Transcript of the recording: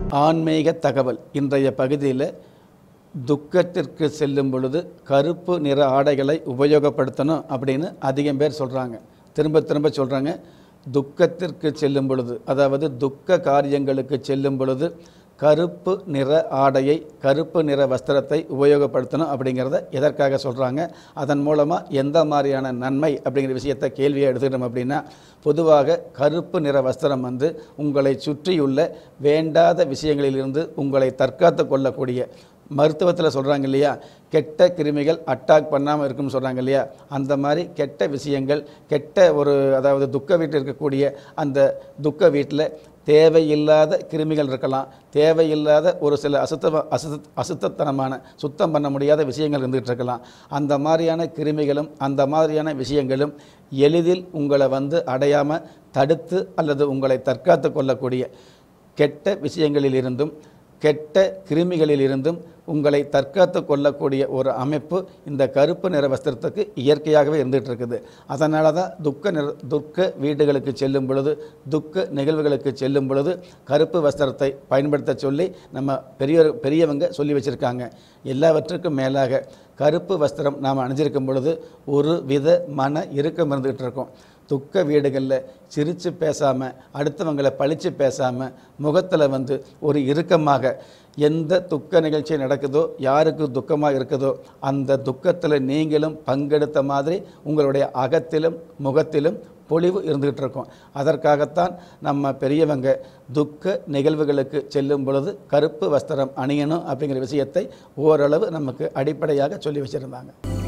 ஆன்மீக தகவல் இன்றைய பகுதியில் துக்கத்திற்கு செல்லும் பொழுது கருப்பு நிற ஆடைகளை உபயோகப்படுத்தணும் அப்படின்னு அதிகம் பேர் சொல்கிறாங்க திரும்ப திரும்ப சொல்கிறாங்க துக்கத்திற்கு செல்லும் பொழுது அதாவது துக்க காரியங்களுக்கு செல்லும் பொழுது கருப்பு நிற ஆடையை கருப்பு நிற வஸ்திரத்தை உபயோகப்படுத்தணும் அப்படிங்கிறத எதற்காக சொல்கிறாங்க அதன் மூலமாக எந்த மாதிரியான நன்மை அப்படிங்கிற விஷயத்தை கேள்வியை எடுத்துக்கிட்டோம் அப்படின்னா பொதுவாக கருப்பு நிற வஸ்திரம் வந்து உங்களை சுற்றியுள்ள வேண்டாத விஷயங்களிலிருந்து உங்களை தற்காத்து கொள்ளக்கூடிய மருத்துவத்தில் சொல்கிறாங்க இல்லையா கெட்ட கிருமிகள் அட்டாக் பண்ணாமல் இருக்கும்னு சொல்கிறாங்க இல்லையா அந்த மாதிரி கெட்ட விஷயங்கள் கெட்ட ஒரு அதாவது துக்க வீட்டில் இருக்கக்கூடிய அந்த துக்க வீட்டில் தேவையில்லாத கிருமிகள் இருக்கலாம் தேவையில்லாத ஒரு சில அசுத்த அசுத்த அசுத்தத்தனமான சுத்தம் பண்ண முடியாத விஷயங்கள் இருந்துகிட்டு இருக்கலாம் அந்த மாதிரியான கிருமிகளும் அந்த மாதிரியான விஷயங்களும் எளிதில் உங்களை வந்து அடையாமல் தடுத்து அல்லது உங்களை தற்காத்து கொள்ளக்கூடிய கெட்ட விஷயங்களிலிருந்தும் கெட்ட கிருமிகளிலிருந்தும் உங்களை தற்காத்து கொள்ளக்கூடிய ஒரு அமைப்பு இந்த கருப்பு நிற வஸ்திரத்துக்கு இயற்கையாகவே இருந்துகிட்டு இருக்குது அதனால தான் துக்க நிற துக்க வீடுகளுக்கு செல்லும் பொழுது துக்க நிகழ்வுகளுக்கு செல்லும் பொழுது கருப்பு வஸ்திரத்தை பயன்படுத்த சொல்லி நம்ம பெரிய பெரியவங்க சொல்லி வச்சுருக்காங்க எல்லாவற்றுக்கும் மேலாக கருப்பு வஸ்திரம் நாம் அணிஞ்சிருக்கும் பொழுது ஒரு வித மன இறுக்கம் இருந்துகிட்டு இருக்கும் துக்க வீடுகளில் சிரித்து பேசாமல் அடுத்தவங்களை பழித்து பேசாமல் முகத்தில் வந்து ஒரு இறுக்கமாக எந்த துக்க நிகழ்ச்சி நடக்குதோ யாருக்கு துக்கமாக இருக்குதோ அந்த துக்கத்தில் நீங்களும் பங்கெடுத்த மாதிரி உங்களுடைய அகத்திலும் முகத்திலும் பொலிவு இருந்துகிட்டு இருக்கும் அதற்காகத்தான் நம்ம பெரியவங்க துக்க நிகழ்வுகளுக்கு செல்லும் பொழுது கருப்பு வஸ்திரம் அணியணும் அப்படிங்கிற விஷயத்தை ஓரளவு நமக்கு அடிப்படையாக சொல்லி வச்சுருந்தாங்க